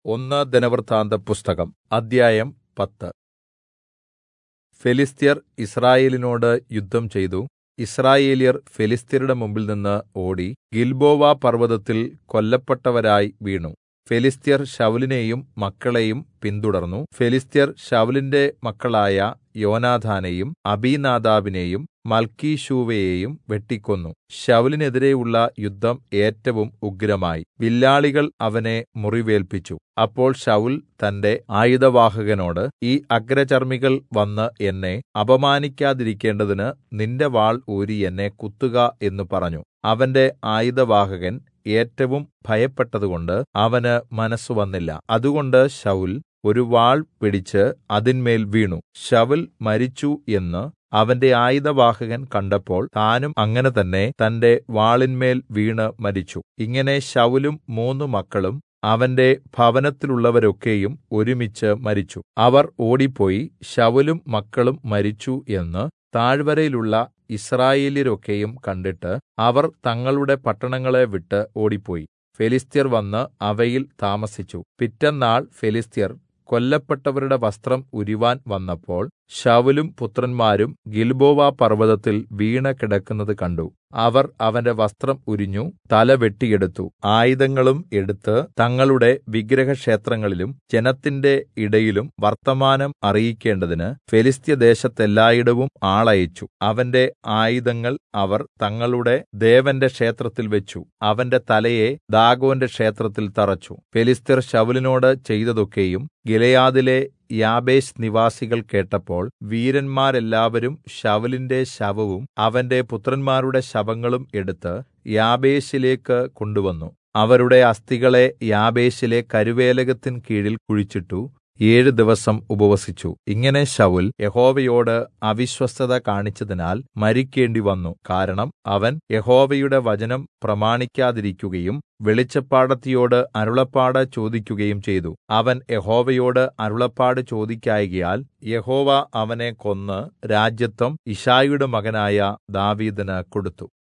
ഒന്ന് ദിനവൃത്താന്തപുസ്തകം അദ്ധ്യായം പത്ത് ഫെലിസ്ത്യർ യിസ്രായേലിനോട് യുദ്ധം ചെയ്തു യിസ്രായേല്യർ ഫെലിസ്ത്യരുടെ മുമ്പിൽനിന്ന് ഓടി ഗിൽബോവ പർവ്വതത്തിൽ കൊല്ലപ്പെട്ടവരായി വീണു ഫെലിസ്ത്യർ ശൌലിനെയും മക്കളെയും പിന്തുടർന്നു ഫെലിസ്ത്യർ ശൌലിന്റെ മക്കളായ യോനാഥാനെയും അബീനാദാബിനെയും മൽക്കീശൂവയെയും വെട്ടിക്കൊന്നു ശൌലിനെതിരെയുള്ള യുദ്ധം ഏറ്റവും ഉഗ്രമായി വില്ലാളികൾ അവനെ മുറിവേല്പിച്ചു അപ്പോൾ ശൌൽ തന്റെ ആയുധവാഹകനോട് ഈ അഗ്രചർമ്മികൾ വന്ന് എന്നെ അപമാനിക്കാതിരിക്കേണ്ടതിന് നിന്റെ വാൾ ഊരി എന്നെ കുത്തുക എന്ന് പറഞ്ഞു അവന്റെ ആയുധവാഹകൻ ഏറ്റവും ഭയപ്പെട്ടതുകൊണ്ട് അവന് മനസ്സുവന്നില്ല അതുകൊണ്ട് ശൌൽ ഒരു വാൾ പിടിച്ച് അതിന്മേൽ വീണു ശൌൽ മരിച്ചു എന്ന് അവന്റെ ആയുധവാഹകൻ കണ്ടപ്പോൾ താനും അങ്ങനെ തന്നെ തന്റെ വാളിന്മേൽ വീണ് മരിച്ചു ഇങ്ങനെ ശൌലും മൂന്നു മക്കളും അവന്റെ ഭവനത്തിലുള്ളവരൊക്കെയും ഒരുമിച്ച് മരിച്ചു അവർ ഓടിപ്പോയി ശൌലും മക്കളും മരിച്ചു എന്ന് താഴ്വരയിലുള്ള യിസ്രായേല്യരൊക്കെയും കണ്ടിട്ട് അവർ തങ്ങളുടെ പട്ടണങ്ങളെ വിട്ട് ഓടിപ്പോയി ഫെലിസ്ത്യർ വന്ന് അവയിൽ താമസിച്ചു പിറ്റെന്നാൾ ഫെലിസ്ത്യർ കൊല്ലപ്പെട്ടവരുടെ വസ്ത്രം ഉരിവാൻ വന്നപ്പോൾ ശൌലും പുത്രന്മാരും ഗിൽബോവ പർവ്വതത്തിൽ വീണ് കിടക്കുന്നത് കണ്ടു അവർ അവന്റെ വസ്ത്രം ഉരിഞ്ഞു തല വെട്ടിയെടുത്തു ആയുധങ്ങളും എടുത്ത് തങ്ങളുടെ വിഗ്രഹക്ഷേത്രങ്ങളിലും ജനത്തിന്റെ ഇടയിലും വർത്തമാനം അറിയിക്കേണ്ടതിന് ഫെലിസ്ത്യദേശത്തെല്ലായിടവും ആളയച്ചു അവന്റെ ആയുധങ്ങൾ അവർ തങ്ങളുടെ ദേവന്റെ ക്ഷേത്രത്തിൽ വെച്ചു അവന്റെ തലയെ ദാഗോന്റെ ക്ഷേത്രത്തിൽ തറച്ചു ഫെലിസ്ത്യർ ശൌലിനോട് ചെയ്തതൊക്കെയും ഗിലെയാദിലെ യാബേശ് നിവാസികൾ കേട്ടപ്പോൾ വീരന്മാരെല്ലാവരും ശൌലിന്റെ ശവവും അവന്റെ പുത്രന്മാരുടെ ശവങ്ങളും എടുത്ത് യാബേശിലേക്ക് കൊണ്ടുവന്നു അവരുടെ അസ്ഥികളെ യാബേശിലെ കരുവേലകത്തിൻ കീഴിൽ കുഴിച്ചിട്ടു ഏഴ് ദിവസം ഉപവസിച്ചു ഇങ്ങനെ ശൌൽ യഹോവയോട് അവിശ്വസ്തത കാണിച്ചതിനാൽ മരിക്കേണ്ടി വന്നു കാരണം അവൻ യഹോവയുടെ വചനം പ്രമാണിക്കാതിരിക്കുകയും വെളിച്ചപ്പാടത്തിയോട് അരുളപ്പാട് ചോദിക്കുകയും ചെയ്തു അവൻ യഹോവയോട് അരുളപ്പാട് ചോദിക്കായ്കയാൽ യഹോവ അവനെ കൊന്ന് രാജത്വം യിശ്ശായിയുടെ മകനായ ദാവീദിന് കൊടുത്തു